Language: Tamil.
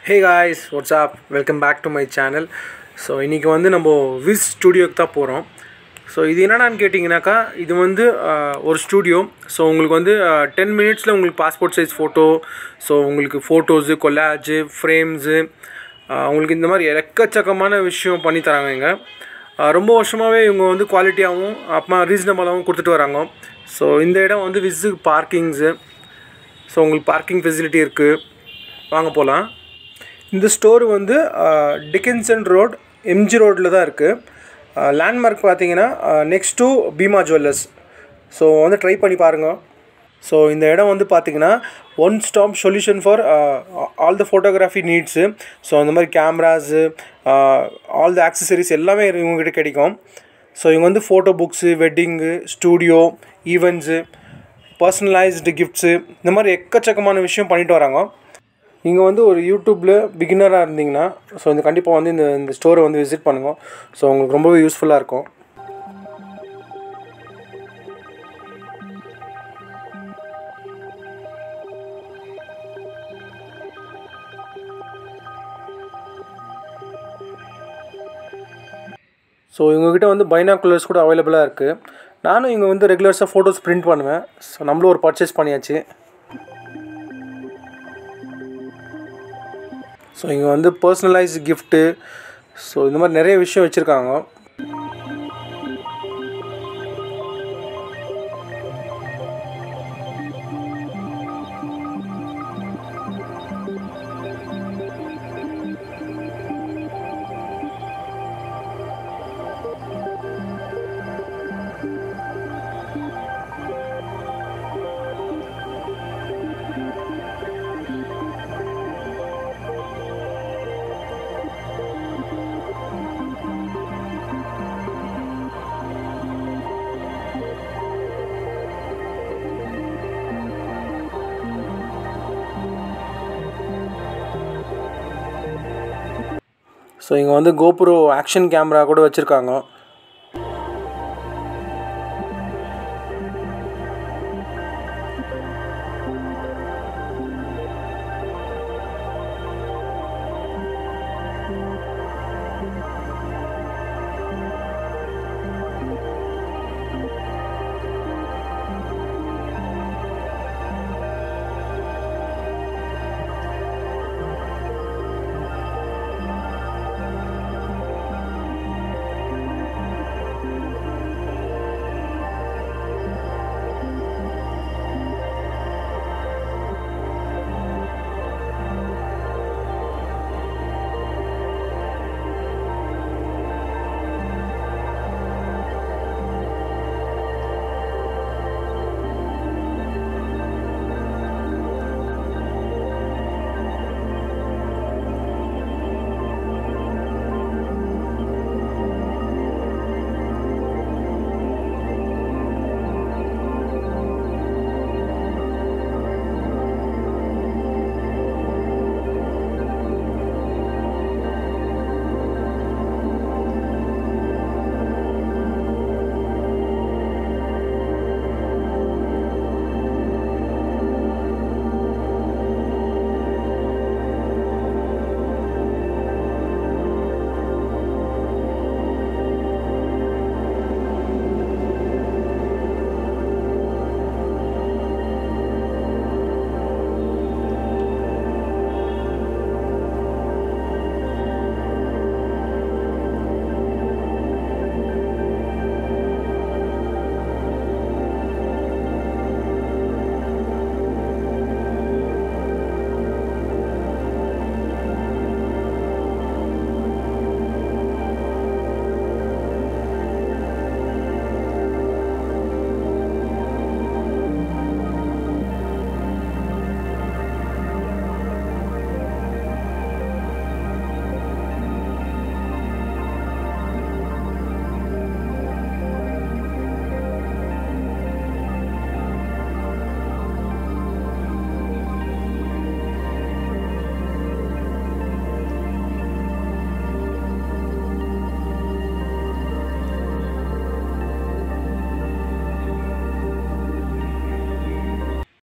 hey guys what's up welcome back to my channel so இன்றைக்கி வந்து நம்ம விஸ் ஸ்டூடியோக்கு தான் போகிறோம் ஸோ இது என்னடான்னு கேட்டிங்கனாக்கா இது வந்து ஆஹ், ஒரு ஸ்டூடியோ ஸோ உங்களுக்கு வந்து டென் மினிட்ஸில் உங்களுக்கு பாஸ்போர்ட் சைஸ் ஃபோட்டோ ஸோ உங்களுக்கு ஃபோட்டோஸு கொலாஜு ஃப்ரேம்ஸு உங்களுக்கு இந்த மாதிரி எக்கச்சக்கமான விஷயம் பண்ணி தராங்க இங்க ஆஹ், ரொம்ப வருஷமாகவே இவங்க வந்து குவாலிட்டியாகவும் அப்புறமா ரீசனபிளாகவும் கொடுத்துட்டு வராங்க ஸோ இந்த இடம் வந்து விஸ்ஸு பார்க்கிங்ஸு ஸோ உங்களுக்கு பார்க்கிங் ஃபெசிலிட்டி இருக்குது வாங்க போகலாம் இந்த ஸ்டோர் வந்து டிக்கின்சன் ரோட் எம்ஜி ரோட்டில் தான் இருக்குது லேண்ட்மார்க் பார்த்தீங்கன்னா next to Bhima jewellers so வந்து ட்ரை பண்ணி பாருங்கள் ஸோ இந்த இடம் வந்து பார்த்தீங்கன்னா one stop solution for all the photography needs so அந்த மாதிரி கேமராஸு ஆல் த ஆக்சசரிஸ் எல்லாமே இவங்ககிட்ட கிடைக்கும் ஸோ இவங்க வந்து photo books wedding studio events personalised gifts இந்த மாதிரி எக்கச்சக்கமான விஷயம் பண்ணிட்டு வராங்க நீங்கள் வந்து ஒரு யூடியூப்பில் பிகினராக இருந்தீங்கன்னா ஸோ இந்த கண்டிப்பாக வந்து இந்த இந்த ஸ்டோரை வந்து விசிட் பண்ணுங்க ஸோ உங்களுக்கு ரொம்பவே யூஸ்ஃபுல்லாக இருக்கும் ஸோ இவங்ககிட்ட வந்து பைனாக்குலர்ஸ் கூட அவைலபிளாக இருக்குது நானும் இங்கே வந்து ரெகுலர்ஸாக ஃபோட்டோஸ் பிரிண்ட் பண்ணுவேன் ஸோ நம்மளும் ஒரு பர்ச்சேஸ் பண்ணியாச்சு ஸோ இங்கே வந்து பர்சனலைஸ் கிஃப்ட்டு ஸோ இந்த மாதிரி நிறைய விஷயம் வச்சுருக்காங்க ஸோ இங்கே வந்து கோப்ரோ ஆக்ஷன் கேமரா கூட வச்சுருக்காங்க